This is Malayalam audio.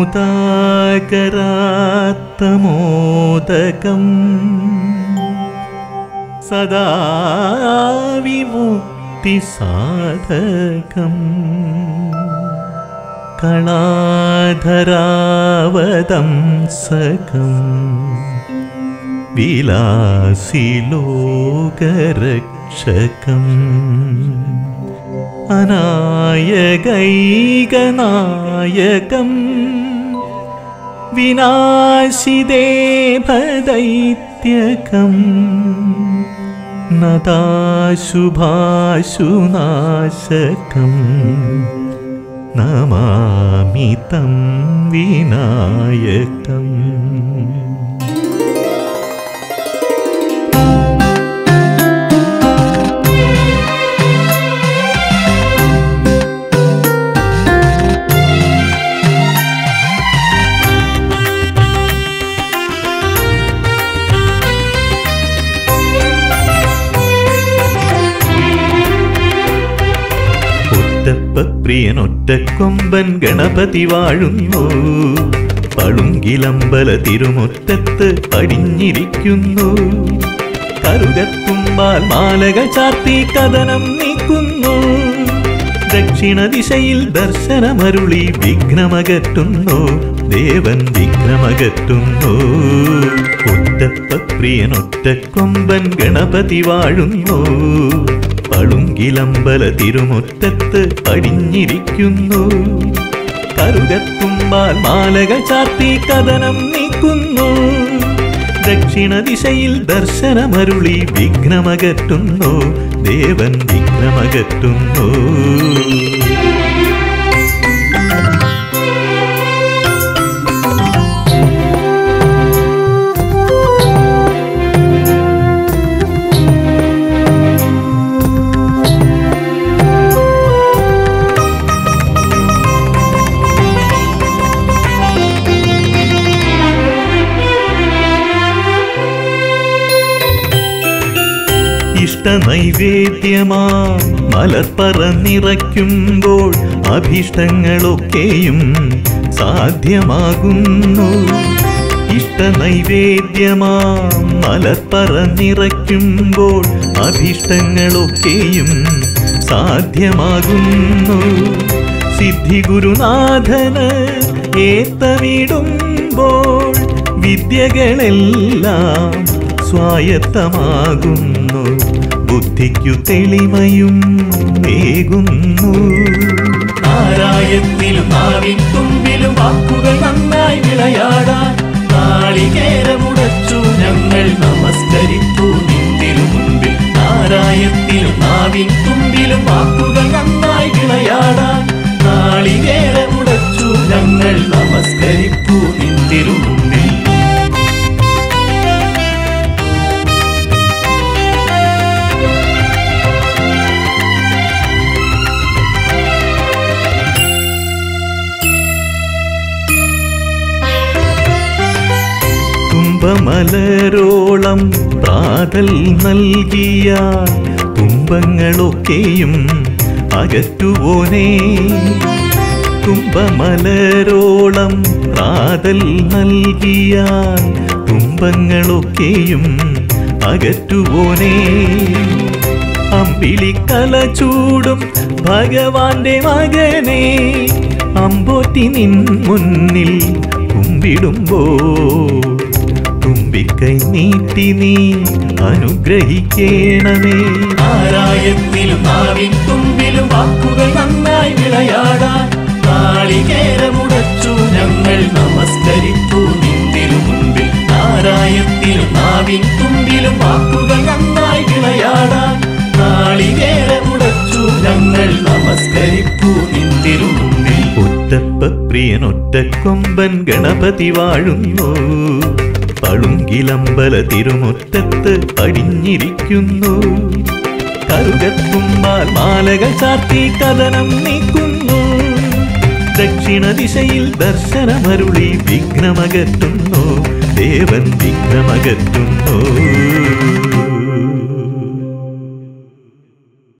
മുതാകരാത്തമോദകം സദാ വിമുക്തി സാധകം കളാധരാവതം സകം വിലാസിലോകരക്ഷകം അനായകൈകനായകം വിനാശിദേഭദൈത്യകം നദാശുഭാശുനാശകം നമാമി തം വിനായകം ഒറ്റപ്പപ്രിയൻ ഒറ്റക്കൊമ്പൻ ഗണപതി വാഴുന്നു പളുങ്കിലമ്പല തിരുമുറ്റത്ത് പടിഞ്ഞിരിക്കുന്നു കറുകത്തുമ്പാൽ മാലകൾ ചാർത്തി കഥനം നീക്കുന്നു ദക്ഷിണ ദിശയിൽ ദർശനമരുളി വിഘ്നമകറ്റുന്നു ദേവൻ വിഘ്നമകറ്റുന്നു ഒറ്റപ്പപ്രിയൻ ഒറ്റക്കൊമ്പൻ ഗണപതി വാഴുന്നു പളുങ്കിലമ്പല തിരുമുറ്റത്ത് പടിഞ്ഞിരിക്കുന്നു കറുകത്തുമ്പാൽ മാലകൾ ചാർത്തി കഥനം നീക്കുന്നു ദക്ഷിണ ദിശയിൽ ദർശനമരുളി വിഘ്നമകറ്റുന്നു ദേവൻ വിഘ്നമകറ്റുന്നു ഇഷ്ടനൈവേദ്യമാ മലർപ്പറ നിറയ്ക്കുമ്പോൾ അഭീഷ്ടങ്ങളൊക്കെയും സാധ്യമാകുന്നു ഇഷ്ടനൈവേദ്യമാ മലർപ്പറ നിറയ്ക്കുമ്പോൾ അഭീഷ്ടങ്ങളൊക്കെയും സാധ്യമാകുന്നു സിദ്ധി ഗുരുനാഥന് ഏത്തമിടുമ്പോൾ വിദ്യകളെല്ലാം സ്വായത്തമാകുന്നു ബുദ്ധിക്കു തെളിമയും ഏകുന്നു നാരായത്തിലും നാവിൻ തുമ്പിലും വാക്കുകൾ നന്നായി വിളയാടാൻ നാളികേരമുടച്ചു ഞങ്ങൾ നമസ്കരിച്ചു നിന്തിരു മുൻപിൽ നാരായത്തിലും നാവിൻ തുമ്പിലും വാക്കുകൾ നന്നായി വിളയാടാൻ നാളികേരമുടച്ചു ഞങ്ങൾ നമസ്കരിച്ചു നിന്തിരു മുൻപിൽ തുമ്പമലരോളം പ്രാതൽ നൽകിയ തുമ്പങ്ങളൊക്കെയും അകറ്റുവോനേ തുമ്പമലരോളം പ്രാതൽ നൽകിയ തുമ്പങ്ങളൊക്കെയും അകറ്റുവോനേ അമ്പിളിക്കല ചൂടും ഭഗവാന്റെ മകനെ അമ്പോറ്റി നിൻ മുന്നിൽ കുമ്പിടുമ്പോ തുമ്പിക്കൈ നീട്ടി നീ അനുഗ്രഹിക്കേണമേ നാരായത്തിലും നാവിൻ തുമ്പിലും വാക്കുകൾ നന്നായി വിളയാടാൻ നാളികേരമുടച്ചു ഞങ്ങൾ നമസ്കരിച്ചു നിന്തിരു മുൻപിൽ നാരായത്തിലും നാവിൻ തുമ്പിലും വാക്കുകൾ നന്നായി വിളയാടാൻ നാളികേരമുടച്ചു ഞങ്ങൾ നമസ്കരിച്ചു നിന്തിരു മുൻപിൽ ഒറ്റപ്പപ്രിയൻ ഒറ്റക്കൊമ്പൻ ഗണപതി വാഴുന്നു പളുങ്കിലമ്പല തിരുമുറ്റത്ത് പടിഞ്ഞിരിക്കുന്നു കറുകത്തുമ്പാൽ മാലകൾ ചാർത്തി കഥനം നീക്കുന്നു ദക്ഷിണ ദിശയിൽ ദർശനമരുളി വിഘ്നമകറ്റുന്നു ദേവൻ വിഘ്നമകറ്റുന്നു